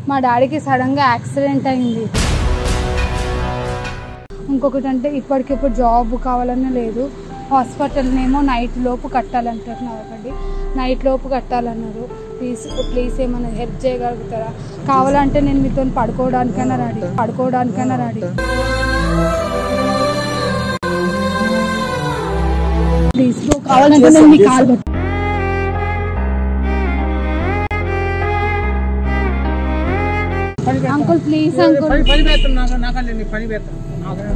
మా డాడీకి సడన్గా యాక్సిడెంట్ అయింది ఇంకొకటి అంటే ఇప్పటికిప్పుడు జాబ్ కావాలని లేదు హాస్పిటల్నేమో నైట్ లోపు కట్టాలంటున్నారు ఒకటి నైట్ లోపు కట్టాలన్నారు ప్లీజ్ ప్లీజ్ ఏమైనా హెల్ప్ చేయగలుగుతారా కావాలంటే నేను మీతో పడుకోవడానికైనా రెడీ పడుకోవడానికైనా రెడీ ప్లీజ్ బ్రో కావాలంటే నేను మీ కాల్ పెట్టు అంకుల్ ప్లీజ్ అంకుల్ పని పని పెడతాం నాకు నాకంటే నీ పని పెడతాం నాకు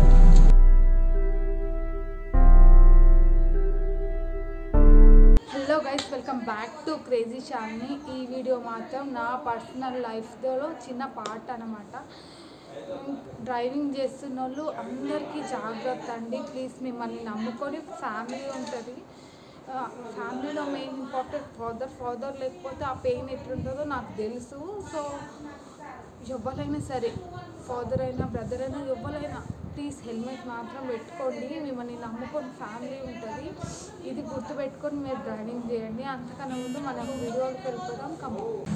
hello guys welcome back to crazy షాల్ని ఈ వీడియో మాత్రం నా పర్సనల్ లైఫ్లో చిన్న పార్ట్ అనమాట డ్రైవింగ్ చేస్తున్న వాళ్ళు అందరికీ జాగ్రత్త అండి ప్లీజ్ మిమ్మల్ని నమ్ముకొని ఫ్యామిలీ ఉంటుంది ఫ్యామిలీలో మెయిన్ ఇంపార్టెంట్ ఫాదర్ ఫాదర్ లేకపోతే ఆ పెయిన్ ఎట్లుంటుందో నాకు తెలుసు సో ఎవరైనా సరే ఫాదర్ అయినా బ్రదర్ అయినా ఎవరైనా ప్లీజ్ హెల్మెట్ మాత్రం పెట్టుకోండి మిమ్మల్ని నమ్ముకొని ఫ్యామిలీ ఉంటుంది ఇది గుర్తుపెట్టుకొని మీరు డ్రైవింగ్ చేయండి అంతకన్నా ముందు మనం వీడియోకి వెళ్ళిపోదాం కమ్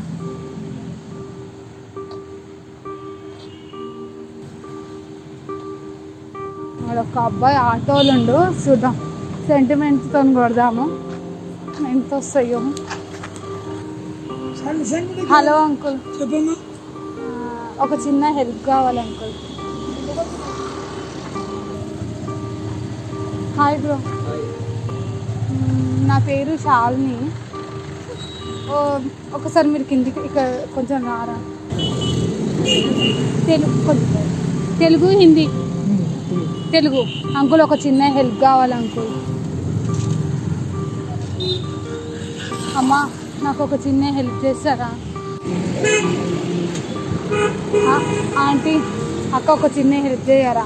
ఒక అబ్బాయి ఆటోలుండు చూద్దాం సెంటిమెంట్తో కొడదాము ఎంత వస్తాయో హలో అంకుల్ చెప్పమ్మా ఆ, ఒక చిన్న హెల్ప్ కావాలి అంకుల్ హాయ్ బ్రో మ్మ్, నా పేరు శాలిని ఓ ఒకసారి మీరు కిందికి ఇక్కడ కొంచెం రారా తెలుగు కొంచెం తెలుగు హిందీ తెలుగు అంకుల్ ఒక చిన్న హెల్ప్ కావాలి అంకుల్ అమ్మా నాకు ఒక చిన్న హెల్ప్ చేస్తారా ఆ, ఆంటీ అక్క ఒక చిన్న హెల్ప్ చేయరా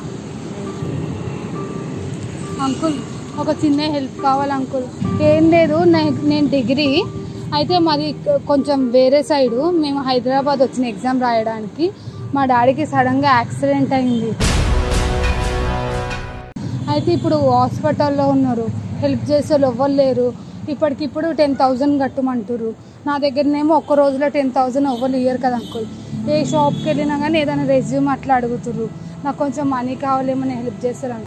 అంకుల్ ఒక చిన్న హెల్ప్ కావాలి అంకుల్ ఏం లేదు నే- నేను డిగ్రీ అయితే మాది కొ- కొంచెం వేరే సైడు మేము హైదరాబాద్ వచ్చిన ఎగ్జామ్ రాయడానికి మా డాడీకి సడన్గా యాక్సిడెంట్ అయింది అయితే ఇప్పుడు హాస్పిటల్లో ఉన్నారు హెల్ప్ చేసే వాళ్ళు ఎవ్వరు లేరు ఇప్పటికిప్పుడు టెన్ థౌజండ్ కట్టమంటారు నా దగ్గరనేమో ఒక్క రోజులో టెన్ థౌజండ్ ఎవ్వరు ఇయ్యరు కదా అంకుల్ ఏ షాప్కి వెళ్ళినా కానీ ఏదైనా రెజ్యూమ్ అట్లా అడుగుతుర్రు నాకు కొంచెం మనీ కావాలి ఏమైనా హెల్ప్ చేస్తారా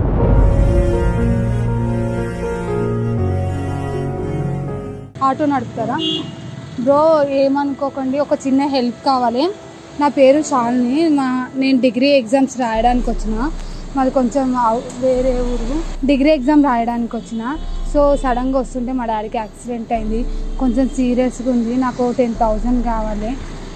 ఆటో నడుపుతారా బ్రో ఏమనుకోకండి ఒక చిన్న హెల్ప్ కావాలి నా పేరు శాలిని మా నేను డిగ్రీ ఎగ్జామ్స్ రాయడానికి వచ్చిన మాది కొంచెం అవ్- వేరే ఊరు డిగ్రీ ఎగ్జామ్ రాయడానికి వచ్చిన సో సడన్గా వస్తుంటే మా డాడీకి యాక్సిడెంట్ అయింది కొంచెం సీరియస్గా ఉంది నాకు టెన్ థౌజండ్ కావాలి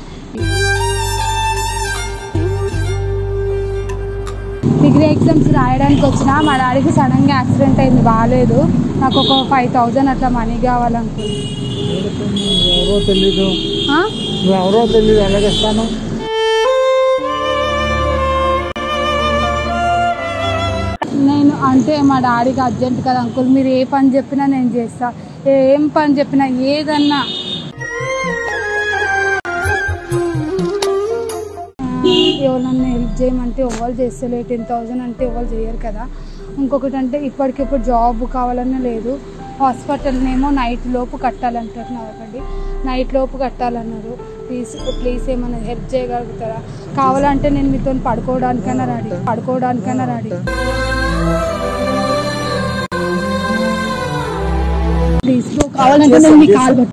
డిగ్రీ ఎగ్జామ్స్ రాయడానికి వచ్చిన మా డాడీకి సడన్గా యాక్సిడెంట్ అయింది బాగాలేదు నాకు ఒక ఫైవ్ థౌజండ్ అట్లా మనీ కావాలనుకుంది ఎవరో తెలీదు ఆ? నువ్వెవరో తెలీదు ఎలాగేస్తాను నేను అంటే మా డాడీకి అర్జెంట్ కదా అంకుల్ మీరు ఏ పని చెప్పినా నేను చేస్తా ఏం పని చెప్పినా ఏదన్నా ఆ, ఎవరన్నా హెల్ప్ చేయమంటే ఎవరు చేస్తలే టెన్ థౌజండ్ అంటే ఎవరు చేయరు కదా ఇంకొకటి అంటే ఇప్పటికిప్పుడు జాబ్ కావాలన్నా లేదు హాస్పిటల్నేమో నైట్ లోపు కట్టాలంటున్నారు ఒకటి నైట్ లోపు కట్టాలన్నారు ప్లీజ్ ప్లీజ్ ఏమైనా హెల్ప్ చేయగలుగుతారా కావాలంటే నేను మీతో పడుకోవడానికైనా రెడీ పడుకోవడానికైనా రెడీ ప్లీజ్ బ్రో కావాలంటే నేను మీ కాల్ పెట్టు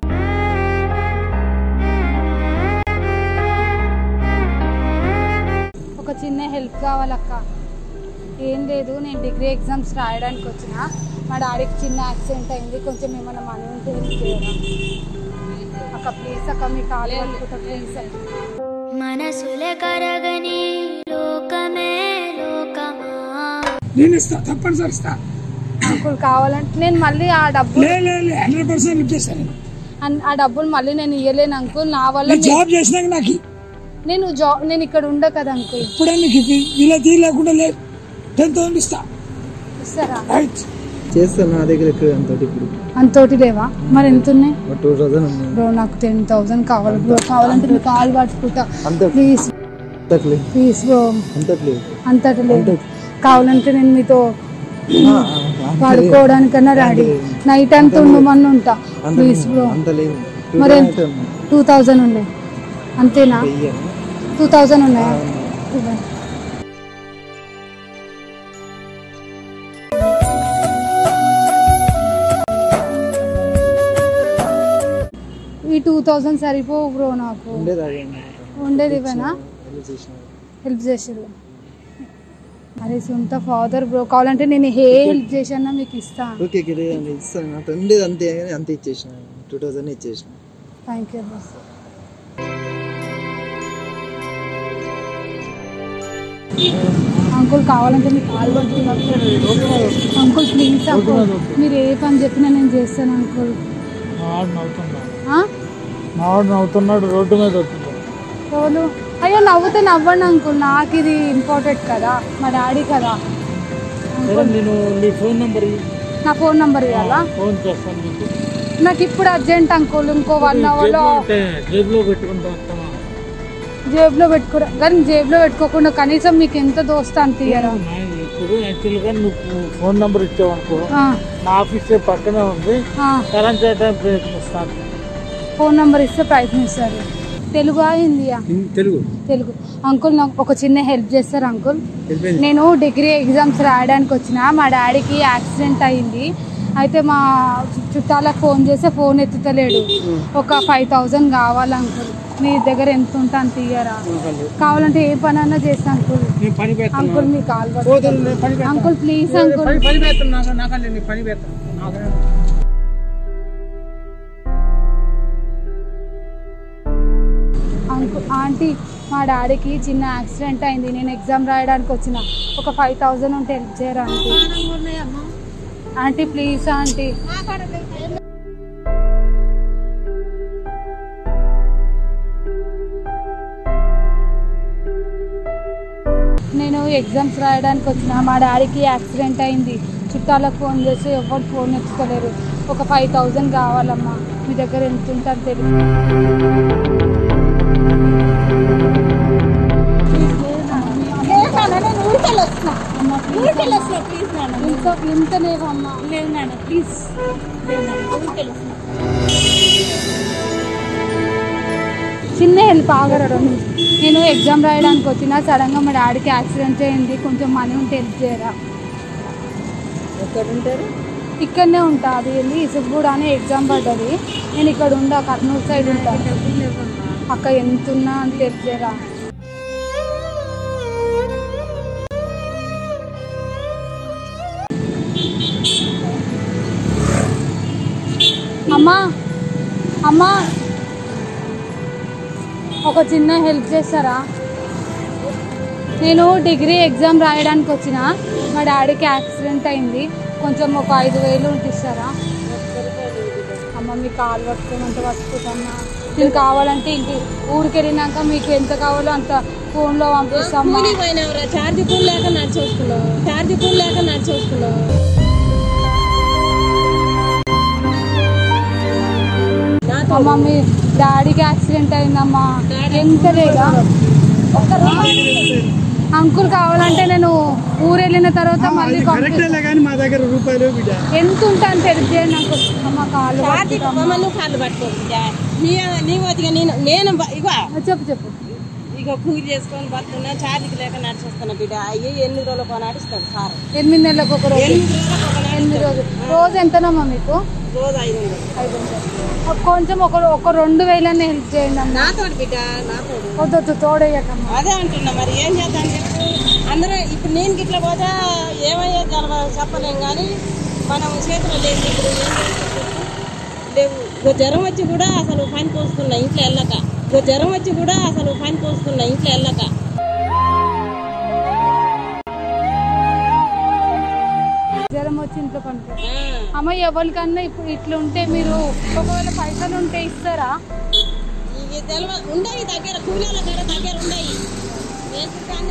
ఒక చిన్న హెల్ప్ కావాలక్క ఏం లేదు నేను డిగ్రీ ఎగ్జామ్స్ రాయడానికి వచ్చిన మా డాడీకి చిన్న యాక్సిడెంట్ అయింది కొంచెం ఏమైనా మనీ ఉంటే హెల్ప్ చేయరా అక్క ప్లీజ్ అక్క మీ కాల్ పట్టుకుంటా ప్లీజ్ మనసుల కరగని లోకమే లోకమా నేను ఇస్తా తప్పనిసరి ఇస్తా అంకుల్ కావాలంటే నేను మళ్ళీ ఆ డబ్బులు లే లే లే హండ్రెడ్ పర్సెంట్ ఇచ్చేస్తాను నేను అన్- ఆ డబ్బులు మళ్ళీ నేను ఇవ్వలేను అంకుల్ నా వల్ల నేను మీ- జాబ్ చేసినాక నాకు ఇ- నేను జాబ్ నేను ఇక్కడ ఉండ కదా అంకుల్ ఇప్పుడే నీకు ఇవి ఇలా తీ లేకుండా లేదు టెన్ థౌసండ్ ఇస్తా ఇస్తారా రైట్ చేస్తాను నా దగ్గర ఎక్కడ అంత ఇప్పుడు అంతోటి లేవా మరి ఎంత ఉన్నాయి టూ థౌసండ్ ఉంది బ్రో నాకు టెన్ థౌసండ్ కావాలి బ్రో కావాలంటే మీ కాల్ పట్టుకుంటా అంత ప్లీజ్ అంతట్లే ప్లీజ్ బ్రో అంతట్లే అంతటి లేదు కావాలంటే నేను మీతో పడుకోవడానికన్నా రెడీ నైట్ అంతా ఉండమని ఉంటా ప్లీజ్ బ్రో అంత లేదు మరి అయితే ఉంది. టూ థౌజండ్ ఉండే అంతేనా వెయ్యను టూ థౌజండ్ ఉన్నాయా ఇవ్వండి ఈ టూ థౌజండ్ సరిపోవు బ్రో నాకు ఉండేది అదే ఉండేది ఇవ్వనా వెళ్ళి చేసిన హెల్ప్ చేసారు అరే సొంత ఫాదర్ బ్రో కావాలంటే నేను ఏ హెల్ప్ చేశానా మీకు ఇస్తా ఓకే ఓకే లేదండి ఇస్తాను నాకు ఉండేది అంతే కానీ అంతే ఇచ్చేసిన టూ థౌజండ్ ఇచ్చేసిన థ్యాంక్ యూ బ్రో అంకుల్ కావాలంటే మీకు కాల్ పట్టుకున్నారు అంకుల్ ప్లీజ్ అంకుల్ మీరు ఏ పని చెప్పినా నేను చేస్తాను అంకుల్ మావాడు నవ్వుతున్నాడు ఆ? మావాడు నవ్వుతున్నాడు రోడ్డు మీద వస్తున్నాడు ఎవరు అయ్యో నవ్వుతే నవ్వండి అంకుల్ నాకు ఇది ఇంపార్టెంట్ కదా మా డాడీ కదా సరే నేను నీ ఫోన్ నెంబర్ ఇయ్యి. నా ఫోన్ నంబర్ ఇవ్వాలా ఫోన్ చేస్తాను నీకు నాకు ఇప్పుడు అర్జెంట్ అంకుల్ ఇంకో వన్ అవర్లో జేబులో ఉంటే జేబులో పెట్టుకుంటా వస్తావా జేబులో పెట్టుకోరా కానీ జేబులో పెట్టుకోకుండా కనీసం మీకు ఎంత దోస్తా అంత ఇయ్యరా నా ఇప్పుడు యాక్చువల్గా నువ్వు ఫోన్ నెంబర్ ఇచ్చావు అనుకో ఆ, నా ఆఫీస్ పక్కనే ఉంది ఆ, కరెంట్ చేయడానికి ప్రయత్నిస్తాను ఫోన్ నంబర్ ఇస్తే ప్రయత్నిస్తారు తెలుగు హిందీయా తెలుగు తెలుగు అంకుల్ నాకు ఒక చిన్న హెల్ప్ చేస్తారు అంకుల్ వెళ్ళిపోయింది నేను డిగ్రీ ఎగ్జామ్స్ రాయడానికి వచ్చిన మా డాడీకి యాక్సిడెంట్ అయింది అయితే మా చుట్టాలకు ఫోన్ చేస్తే ఫోన్ ఎత్తుతలేడు ఒక ఫైవ్ థౌజండ్ కావాలి అంకుల్ మీ దగ్గర ఎంత ఉంటే అంత ఇయ్యరా కావాలంటే ఏ పని అన్నా చేస్తా అంకుల్ నేను పని పెడతాను అంకుల్ మీ కాల్ పోతున్నా, నేను పని పెడతాను. అంకుల్ ప్లీజ్ అంకుల్ పని పని పెడుతున్నా నాకంటే నీ పని పెడతాను నాకంటే అంకుల్ ఆంటీ మా డాడీకి చిన్న యాక్సిడెంట్ అయింది నేను ఎగ్జామ్ రాయడానికి వచ్చిన ఒక ఫైవ్ థౌజండ్ ఉంటే హెల్ప్ చేయరా ఆంటీ ఆంటీ ప్లీజ్ ఆంటీ నేను ఎగ్జామ్స్ రాయడానికి వచ్చిన మా డాడీకి యాక్సిడెంట్ అయింది చుట్టాలకు ఫోన్ చేసి ఎవరు ఫోన్ ఎత్తుకోలేరు ఒక ఫైవ్ థౌజండ్ కావాలమ్మా మీ దగ్గర ఎంత ఉంటారు తెలియదు ఇంత ఇంత లేవమ్మా లేదు నాన్న ప్లీజ్ చిన్న హెల్ప్ ఆగరడం నేను ఎగ్జామ్ రాయడానికి వచ్చిన సడన్గా మా డాడీకి యాక్సిడెంట్ అయింది కొంచెం మనీ ఉంటే హెల్ప్ చేయరా ఇక్కడనే ఉంటా అది వెళ్ళి ఇసుగూడ అనే ఎగ్జామ్ పడ్డది నేను ఇక్కడ ఉండా కర్నూలు సైడ్ ఉంటా అక్క ఎంత ఉన్నా అని హెల్ప్ చేయరా అమ్మా అమ్మా ఒక చిన్న హెల్ప్ చేస్తారా నేను డిగ్రీ ఎగ్జామ్ రాయడానికి వచ్చిన మా డాడీకి యాక్సిడెంట్ అయింది కొంచెం ఒక ఐదు వేలు ఉంటిస్తారా అమ్మ మీ కాలు పట్టుకోమంటే పట్టుకుంటామా నేను కావాలంటే ఇంటి ఊరికి వెళ్ళినాక మీకు ఎంత కావాలో అంత ఫోన్లో పంపిస్తామా కూలి పోయినావురా ఛార్జ్ పూలు లేక నడిచి వస్తున్నావు ఛార్జ్ పూలు లేక నడిచి వస్తున్నావు నాతో అమ్మ మీ డాడీకి యాక్సిడెంట్ అయిందమ్మా ఎంత లేదా అంకుల్ కావాలంటే నేను ఊరు వెళ్ళిన తర్వాత మళ్ళీ పంపిస్తాను కానీ మా దగ్గర రూపాయలు బిడ్డ ఎంత ఉంటాను హెల్ప్ చేయండి నాకు అమ్మ కాళ్ళు ఛార్జ్ పట్టుకుంటామా? మమ్మల్ని నువ్వు కాళ్ళు పట్టుకో బిడ్డ. నీ నీ వదిగా నేను నేను బ- ఇగో చెప్పు చెప్పు ఇక కూలి చేసుకొని బతుకున్నా ఛార్జ్కి లేక నడిచి వస్తున్నా బిడ్డ అయ్యి ఎన్ని రోజులకు ఒక నడుస్తాడు సార్ ఎనిమిది నెలలకు ఒక రోజు ఎనిమిది రోజులకు ఒక ఎనిమిది నడుస్తాడు రోజులు రోజు ఎంతనమ్మా మీకు రోజు ఐదు వందలు ఐదు వందలు. ఒక కొంచెం ఒక ఒక రెండు వేలన్నీ హెల్ప్ చేయండి అమ్మా నాతోటి బిడ్డ నాతోడు వద్దొద్దు తోడేయకమ్మా అదే అంటున్నా మరి ఏం చేద్దాం చెప్పు అందరూ ఇప్పుడు నేను గిట్ల పోతే ఏమయ్యే తెలవ చెప్పలేం కానీ మనం చేతిలో లేదు ఇప్పుడు ఏం చేస్తాం చెప్పు? లేవు ఇగో జ్వరం వచ్చి కూడా అసలు పనికి వస్తున్నా ఇంట్లో వెళ్ళక ఇగో జ్వరం వచ్చి కూడా అసలు పనికి వస్తున్నా ఇంట్లో వెళ్ళక జ్వరం వచ్చి ఇంట్లో పనుకో ఆ, అమ్మ ఎవరికన్నా ఇప్పుడు ఇట్లా ఉంటే మీరు ఒకవేళ పైసలు ఉంటే ఇస్తారా ఇవి తెలవ ఉండయి దగ్గర కూలీల దగ్గర దగ్గర ఉండయి వేసుడు కానీ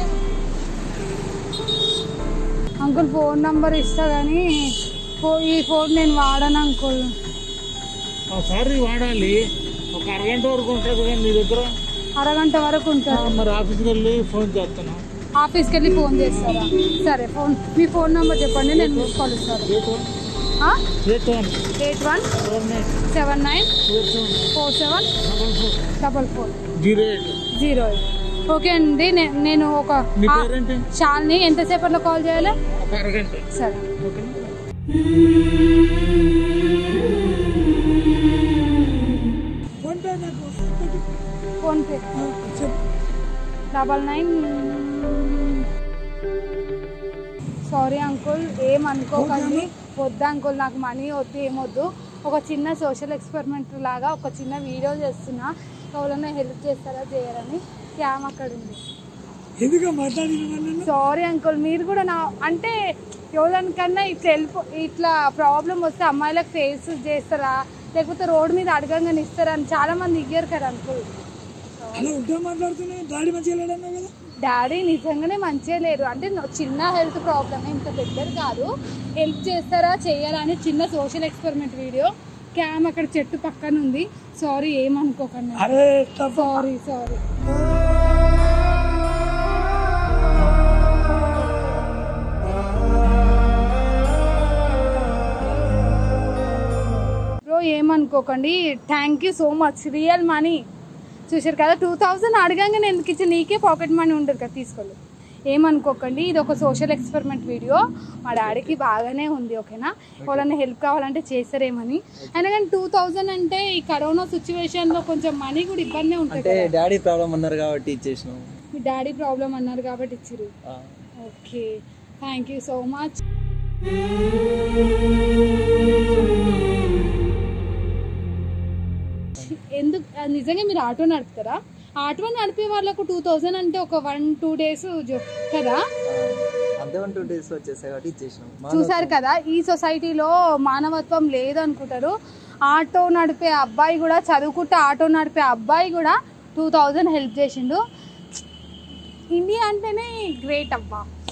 అంకుల్ ఫోన్ నంబర్ ఇస్తా కానీ ఫో- ఈ ఫోన్ నేను వాడను అంకుల్ ఒకసారి వాడాలి ఒక అరగంట వరకు ఉంటుంది కానీ నీ దగ్గర అరగంట వరకు ఆ, ఉంటుంది మరి ఆఫీస్కి వెళ్ళి ఫోన్ చేస్తాను ఆఫీస్కి వెళ్ళి ఫోన్ చేస్తారా సరే ఫోన్ మీ ఫోన్ నంబర్ చెప్పండి నేను మీకు కలుస్తాను రేపు eight one eight one four nine seven nine four seven four seven double four double four zero eight zero eight okay అండి నే- నేను ఒక మీ ఆ, పేరేంటి షాల్ని ఎంతసేపట్లో కాల్ చేయాలి ఒక అరగంట సరే ఓకేనా PhonePe double nine sorry uncle ఏం అనుకోకండి వద్దు అంకుల్ నాకు మనీ వద్దు ఏమొద్దు ఒక చిన్న సోషల్ ఎక్స్పెరిమెంట్ లాగా ఒక చిన్న వీడియో చేస్తున్నా ఎవరైనా హెల్ప్ చేస్తారా చేయరని క్యామ్ అక్కడ ఉంది సారీ అంకుల్ మీరు కూడా నా అంటే ఎవరికన్నా ఇట్లా వెళ్ళిపో ఇట్లా ప్రాబ్లం వస్తే అమ్మాయిలకు ఫేస్ చేస్తారా లేకపోతే రోడ్డు మీద అడగంగానే ఇస్తారా అని చాలా మంది ఇయ్యారు కదా అంకుల్ అలా ఉంటే మాట్లాడుతున్నా డాడీ మంచిగా లేడన్నావు కదా డాడీ నిజంగానే మంచిగా లేరు అంటే నా- చిన్న హెల్త్ ప్రాబ్లమ్ ఇంత పెద్దది కాదు హెల్ప్ చేస్తారా చెయ్యాలా అని చిన్న సోషల్ ఎక్స్పెరిమెంట్ వీడియో క్యామ్ అక్కడ చెట్టు పక్కన ఉంది సారీ ఏమనుకోకండి అరే తప్ప సారీ సారీ బ్రో ఏమనుకోకండి thank you so much real money చూసారు కదా టూ థౌజండ్ అడగంగానే ఎందుకు ఇచ్చి నీకే పాకెట్ మనీ ఉండదు కదా తీసుకోలేదు ఏమనుకోకండి ఇది ఒక సోషల్ ఎక్స్పెరిమెంట్ వీడియో మా డాడీకి బాగానే ఉంది ఓకేనా ఎవరైనా హెల్ప్ కావాలంటే చేస్తారేమని అయినా కానీ టూ థౌజండ్ అంటే ఈ కరోనా సిచ్యువేషన్లో కొంచెం మనీ కూడా ఇబ్బంది ఉంటుంది అంటే కదా డాడీ ప్రాబ్లం అన్నారు కాబట్టి ఇచ్చేసినాం మీ డాడీ ప్రాబ్లం అన్నారు కాబట్టి ఇచ్చిరు ఆ. Okay thank you so much ఎందుకు ఆ, నిజంగా మీరు ఆటో నడుపుతారా ఆటో నడిపే వాళ్ళకు టూ థౌజండ్ అంటే ఒక వన్ టూ డేస్ కదా అంతే వన్ టూ డేస్ వచ్చేసాయి కాబట్టి ఇచ్చేసినాం మా చూసారు కదా ఈ సొసైటీలో మానవత్వం లేదనుకుంటారు ఆటో నడిపే అబ్బాయి కూడా చదువుకుంటే ఆటో నడిపే అబ్బాయి కూడా టూ థౌజండ్ హెల్ప్ చేసిండు ఇండియా అంటేనే గ్రేట్ అబ్బా